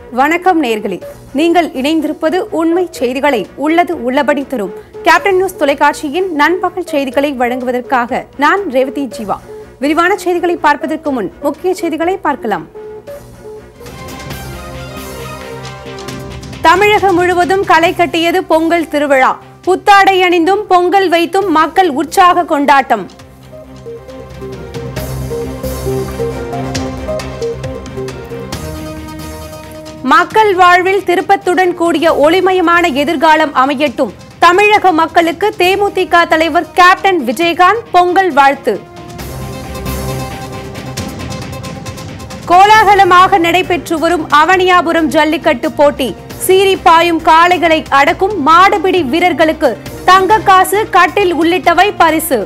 வணக்கம் நேர்களே நீங்கள் இணைந்திருப்பது உண்மை செய்திகளை உள்ளது உள்ளபடி தரும் கேப்டன் நியூஸ் தொலைக்காட்சியின் நண்பகல் செய்திகளை வழங்குவதற்காக நான் ரேவதி ஜீவா விரிவான செய்திகளை பார்ப்பதற்கு முன் முக்கிய செய்திகளை பார்க்கலாம் தமிழகம் முழுவதும் களை கட்டியது பொங்கல் திருவிழா புத்தாடை அணிந்தும் பொங்கல் வைத்தும் மக்கள் உற்சாக கொண்டாட்டம் மக்கள் வாழ்வில் திருப்பத்துடன் கூடிய ஒளிமயமான எதிர்காலம் அமையட்டும் தமிழக மக்களுக்கு தேமுதிக தலைவர் கேப்டன் விஜயகாந்த் பொங்கல் வாழ்த்து கோலாகலமாக நடைபெற்று வரும் அவனியாபுரம் ஜல்லிக்கட்டு போட்டி சீறி பாயும் காளைகளை அடக்கும் மாடுபிடி வீரர்களுக்கு தங்க காசு கட்டில் உள்ளிட்டவை பரிசு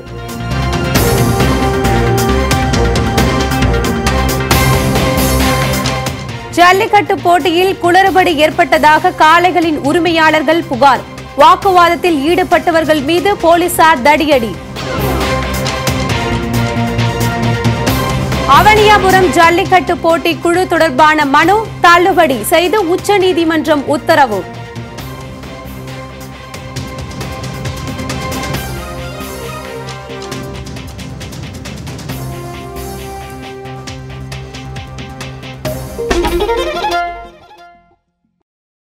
ஜல்லிக்கட்டு போட்டியில் குளறுபடி ஏற்பட்டதாக காளைகளின் உரிமையாளர்கள் புகார் வாக்குவாதத்தில் ஈடுபட்டவர்கள் மீது போலீசார் தடியடி அவனியாபுரம் ஜல்லிக்கட்டு போட்டி குழு தொடர்பான மனு தள்ளுபடி செய்து உச்சநீதிமன்றம் உத்தரவு